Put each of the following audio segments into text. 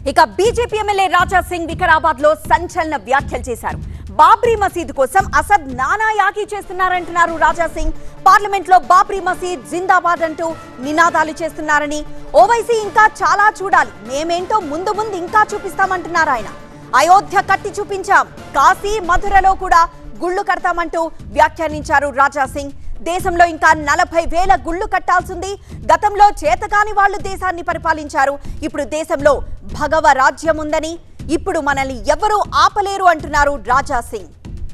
ఇక BJP MLA Raja Singh Vikarabad లో సంచలన వ్యాఖ్యలు చేశారు బాబ్రీ మసీద్ కోసం అసద్ నానా యాగి చేస్తున్నారంటున్నారు రాజా సింగ్ పార్లమెంట్ లో బాబ్రీ మసీద్ జిందాబాద్ అంటూ నినాదాలు చేస్తున్నారని ఓవైసీ ఇంకా చాలా చూడాలి మేమేంటో ముందు ముందు ఇంకా చూపిస్తామంటున్నారు ఆయన అయోధ్య కట్టి చూపించాం కాశీ మధురలో కూడా గుళ్ళు కడతామంటూ వ్యాఖ్యానించారు రాజా సింగ్ దేశంలో ఇంకా నలభై వేల గుళ్ళు కట్టాల్సింది గతంలో చేతకాని వాళ్ళు దేశాన్ని పరిపాలించారు ఇప్పుడు దేశంలో భగవ రాజ్యం ఉందని ఇప్పుడు మనల్ని ఎవరూ ఆపలేరు అంటున్నారు రాజా సింగ్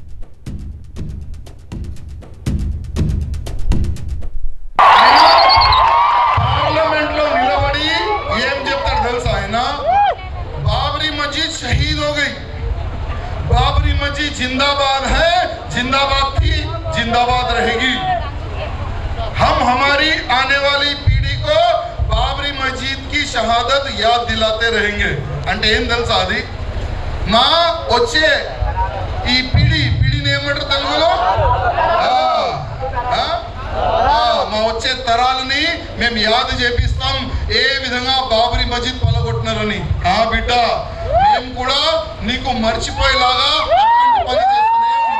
పార్లమెంట్ లో నిలబడి ఏం చెప్తాడు తెలుసా ఆయన బాబరీ మస్జిద్ షహీద్ हो गई बाबरी मस्जिद जिंदाबाद है जिंदाबाद थी जिंदाबाद रहेगी हम हमारी आने वाली पीढ़ी को बाबरी मस्जिद की शहादत याद दिलाते रहेंगे అంటే ఏం తెలుసా అది మా వచ్చే ఈ పీడి పీడిని ఏమంటారు తెలుగులో ఆ, ఆ? ఆ, మా వచ్చే తరాలని మేము యాద చేపిస్తాం ఏ విధంగా బాబరీ మస్జిద్ పలగొట్టినారని ఆ బిడ్డ మేము కూడా నీకు మర్చిపోయేలాగా అటువంటి పని చేస్తూనే ఉంటాం.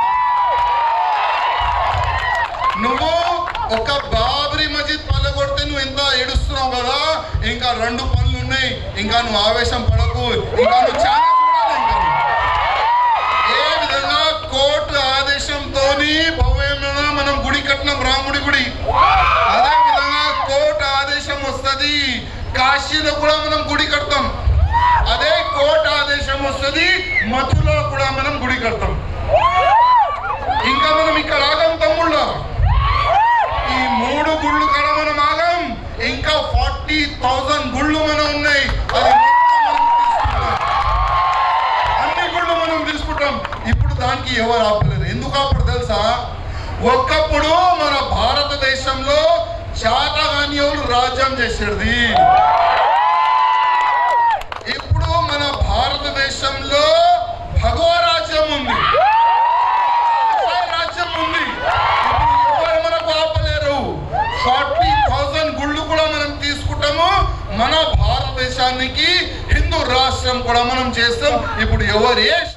నువ్వు ఒక బాబరీ మస్జిద్ పల్లగొడితే నువ్వు ఎంత ఏడుస్తున్నావు కదా ఇంకా రెండు పనులు ఉన్నాయి ఇంకా నువ్వు ఆవేశం పడకు ఇంకా నువ్వు చాలా చూడాలి ఇంకా నువ్వు. ఏ విధంగా కోర్టు ఆదేశంతో భవ్యమైన మనం గుడి కట్టినాం రాముడి గుడి అదే విధంగా కోర్టు ఆదేశం వస్తది కాశీలో కూడా మనం గుడి కడతాం అదే కోర్టు ఆదేశం వస్తది మధులో కూడా మనం గుడి కడతాం ఇంకా మనం ఇక్కడ ఆగం తమ్ముళ్ళ ఈ మూడు గుళ్ళు కడ మనం ఆగం ఇంకా ఫార్టీ థౌజండ్ గుళ్ళు మనం ఉన్నాయి అది మొత్తం మనం తీసుకుంటాం. అన్ని గుళ్ళు మనం తీసుకుంటాం ఇప్పుడు దానికి ఎవరు ఆపలేరు ఎందుకు ఆపడు తెలుసా ఒకప్పుడు మన భారతదేశంలో శాతగాన్యులు రాజ్యం చేసేది ఇప్పుడు మన భారతదేశంలో భగవ రాజ్యం ఉంది ఆశా రాజ్యం ఉంది ఇప్పుడు ఎవరు మనకు ఆపలేరు ఫార్టీ థౌసండ్ గుళ్ళు కూడా మనం తీసుకుంటాము మన భారతదేశానికి హిందూ రాష్ట్రం కూడా మనం చేస్తాం ఇప్పుడు ఎవరు ఏ